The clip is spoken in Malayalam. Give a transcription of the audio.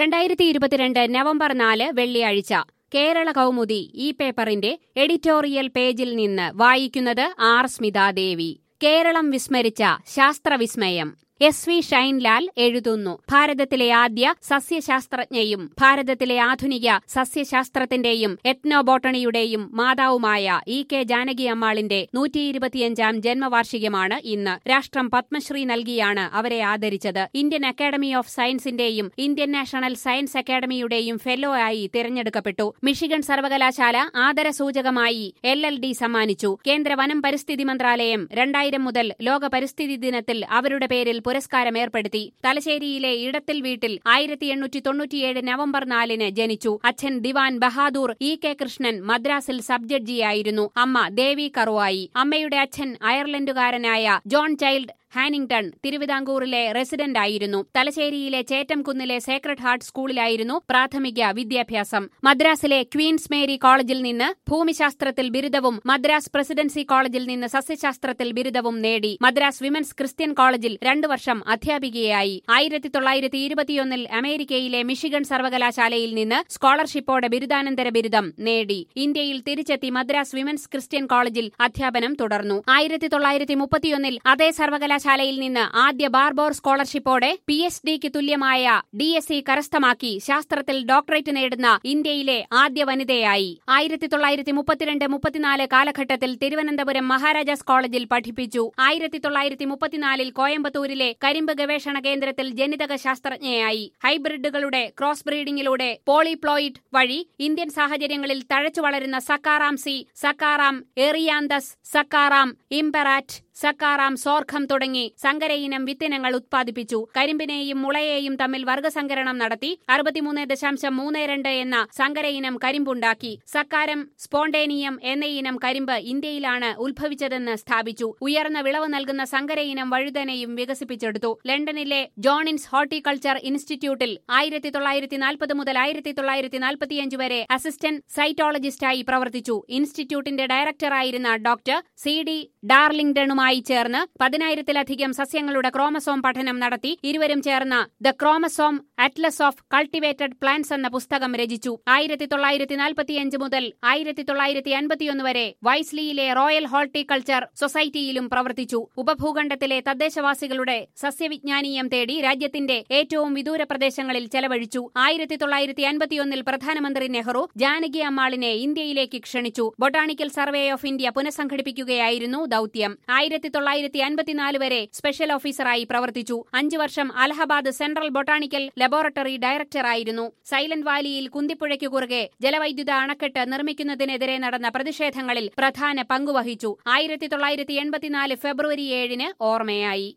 രണ്ടായിരത്തി ഇരുപത്തിരണ്ട് നവംബർ നാല് വെള്ളിയാഴ്ച കേരള കൗമുദി ഈ പേപ്പറിന്റെ എഡിറ്റോറിയൽ പേജിൽ നിന്ന് വായിക്കുന്നത് ആർ സ്മിതാദേവി കേരളം വിസ്മരിച്ച ശാസ്ത്രവിസ്മയം എസ് വി ഷൈൻലാൽ എഴുതുന്നു ഭാരതത്തിലെ ആദ്യ സസ്യശാസ്ത്രജ്ഞയും ഭാരതത്തിലെ ആധുനിക സസ്യശാസ്ത്രത്തിന്റെയും എത്നോബോട്ടണിയുടെയും മാതാവുമായ ഇ കെ ജാനകി അമ്മാളിന്റെ നൂറ്റി ഇരുപത്തിയഞ്ചാം ജന്മവാർഷികമാണ് ഇന്ന് രാഷ്ട്രം പത്മശ്രീ നൽകിയാണ് അവരെ ആദരിച്ചത് ഇന്ത്യൻ അക്കാദമി ഓഫ് സയൻസിന്റെയും ഇന്ത്യൻ നാഷണൽ സയൻസ് അക്കാദമിയുടെയും ഫെല്ലോ ആയി തിരഞ്ഞെടുക്കപ്പെട്ടു മിഷിഗൺ സർവകലാശാല ആദരസൂചകമായി എൽ എൽ ഡി സമ്മാനിച്ചു കേന്ദ്ര വനം പരിസ്ഥിതി മന്ത്രാലയം രണ്ടായിരം മുതൽ ലോക പരിസ്ഥിതി ദിനത്തിൽ അവരുടെ പേരിൽ പുരസ്കാരം ഏർപ്പെടുത്തി തലശ്ശേരിയിലെ ഇടത്തിൽ വീട്ടിൽ ആയിരത്തി എണ്ണൂറ്റി തൊണ്ണൂറ്റിയേഴ് നവംബർ നാലിന് ജനിച്ചു അച്ഛൻ ദിവാൻ ബഹാദൂർ ഇ കെ കൃഷ്ണൻ മദ്രാസിൽ സബ് ജഡ്ജിയായിരുന്നു അമ്മ ദേവി കറുവായി അമ്മയുടെ അച്ഛൻ അയർലൻഡുകാരനായ ജോൺ ചൈൽഡ് ഹാനിംഗ്ടൺ തിരുവിതാംകൂറിലെ റെസിഡന്റ് ആയിരുന്നു തലശ്ശേരിയിലെ ചേറ്റംകുന്നിലെ സേക്രഡ് ഹാർട്ട് സ്കൂളിലായിരുന്നു പ്രാഥമിക വിദ്യാഭ്യാസം മദ്രാസിലെ ക്വീൻസ് മേരി കോളേജിൽ നിന്ന് ഭൂമിശാസ്ത്രത്തിൽ ബിരുദവും മദ്രാസ് പ്രസിഡൻസി കോളേജിൽ നിന്ന് സസ്യശാസ്ത്രത്തിൽ ബിരുദവും നേടി മദ്രാസ് വിമൻസ് ക്രിസ്ത്യൻ കോളേജിൽ രണ്ടു വർഷം അധ്യാപികയായി ആയിരത്തി തൊള്ളായിരത്തി ഇരുപത്തിയൊന്നിൽ അമേരിക്കയിലെ മിഷിഗൺ സർവകലാശാലയിൽ നിന്ന് സ്കോളർഷിപ്പോടെ ബിരുദാനന്തര ബിരുദം നേടി ഇന്ത്യയിൽ തിരിച്ചെത്തി മദ്രാസ് വിമൻസ് ക്രിസ്ത്യൻ കോളേജിൽ അധ്യാപനം തുടർന്നു ആയിരത്തി തൊള്ളായിരത്തി മുപ്പത്തിയൊന്നിൽ അതേ സർവകലാശാല സർവകലാശാലയിൽ നിന്ന് ആദ്യ ബാർബോർ സ്കോളർഷിപ്പോടെ പി എച്ച് ഡിക്ക് തുല്യമായ ഡി എസ് സി കരസ്ഥമാക്കി ശാസ്ത്രത്തിൽ ഡോക്ടറേറ്റ് നേടുന്ന ഇന്ത്യയിലെ ആദ്യ വനിതയായി ആയിരത്തി തൊള്ളായിരത്തി മുപ്പത്തിരണ്ട് മുപ്പത്തിനാല് കാലഘട്ടത്തിൽ തിരുവനന്തപുരം മഹാരാജാസ് കോളേജിൽ പഠിപ്പിച്ചു ആയിരത്തി തൊള്ളായിരത്തി മുപ്പത്തിനാലിൽ കോയമ്പത്തൂരിലെ കരിമ്പ് ഗവേഷണ കേന്ദ്രത്തിൽ ജനിതക ശാസ്ത്രജ്ഞയായി ഹൈബ്രിഡുകളുടെ ക്രോസ് ബ്രീഡിംഗിലൂടെ പോളിപ്ലോയിഡ് വഴി ഇന്ത്യൻ സാഹചര്യങ്ങളിൽ തഴച്ചു വളരുന്ന സക്കാറാം സി സക്കാറാം എറിയാന്തസ് സക്കാറാം ഇംപെറാറ്റ് സക്കാറാം സോർഖം തുടങ്ങി സങ്കരയിനം വിത്തിനങ്ങൾ ഉത്പാദിപ്പിച്ചു കരിമ്പിനെയും മുളയെയും തമ്മിൽ വർഗസങ്കരണം നടത്തി അറുപത്തിമൂന്ന് ദശാംശം മൂന്ന് രണ്ട് എന്ന സങ്കരയിനം കരിമ്പുണ്ടാക്കി സക്കാരം സ്പോണ്ടേനിയം എന്ന ഇനം കരിമ്പ് ഇന്ത്യയിലാണ് ഉത്ഭവിച്ചതെന്ന് സ്ഥാപിച്ചു ഉയർന്ന വിളവ് നൽകുന്ന സങ്കരയിനം വഴുതനയും വികസിപ്പിച്ചെടുത്തു ലണ്ടനിലെ ജോണിൻസ് ഹോർട്ടിക്കൾച്ചർ ഇൻസ്റ്റിറ്റ്യൂട്ടിൽ ആയിരത്തി തൊള്ളായിരത്തി നാൽപ്പത് മുതൽ ആയിരത്തി തൊള്ളായിരത്തി നാൽപ്പത്തിയഞ്ച് വരെ അസിസ്റ്റന്റ് സൈറ്റോളജിസ്റ്റായി പ്രവർത്തിച്ചു ഇൻസ്റ്റിറ്റ്യൂട്ടിന്റെ ഡയറക്ടറായിരുന്ന ഡോക്ടർ സി ഡി ഡാർലിംഗ്ടണുമായി മായി ചേർന്ന് പതിനായിരത്തിലധികം സസ്യങ്ങളുടെ ക്രോമസോം പഠനം നടത്തി ഇരുവരും ചേർന്ന് the chromosome atlas of cultivated plants എന്ന പുസ്തകം രചിച്ചു ആയിരത്തി തൊള്ളായിരത്തി നാൽപ്പത്തിയഞ്ച് മുതൽ ആയിരത്തി തൊള്ളായിരത്തി അൻപത്തിയൊന്ന് വരെ വൈസ്ലിയിലെ റോയൽ ഹോർട്ടിക്കൾച്ചർ സൊസൈറ്റിയിലും പ്രവർത്തിച്ചു ഉപഭൂഖണ്ഡത്തിലെ തദ്ദേശവാസികളുടെ സസ്യവിജ്ഞാനീയം തേടി രാജ്യത്തിന്റെ ഏറ്റവും വിദൂര പ്രദേശങ്ങളിൽ ചെലവഴിച്ചു ആയിരത്തി തൊള്ളായിരത്തി അൻപത്തിയൊന്നിൽ പ്രധാനമന്ത്രി നെഹ്റു ജാനകി അമ്മാളിനെ ഇന്ത്യയിലേക്ക് ക്ഷണിച്ചു ബൊട്ടാണിക്കൽ സർവേ ഓഫ് ഇന്ത്യ പുനഃസംഘടിപ്പിക്കുകയായിരുന്നു ദൌത്യം ആയിരത്തി തൊള്ളായിരത്തി അൻപത്തിനാല് വരെ സ്പെഷ്യൽ ഓഫീസറായി പ്രവർത്തിച്ചു അഞ്ചു വർഷം അലഹബാദ് സെൻട്രൽ ബൊട്ടാണിക്കൽ ലബോറട്ടറി ഡയറക്ടറായിരുന്നു സൈലന്റ് വാലിയിൽ കുന്തിപ്പുഴയ്ക്കു കുറുകെ ജലവൈദ്യുത അണക്കെട്ട് നിർമ്മിക്കുന്നതിനെതിരെ നടന്ന പ്രതിഷേധങ്ങളിൽ പ്രധാന പങ്കുവഹിച്ചു ആയിരത്തി തൊള്ളായിരത്തി എൺപത്തിനാല് ഫെബ്രുവരി ഏഴിന് ഓർമ്മയായി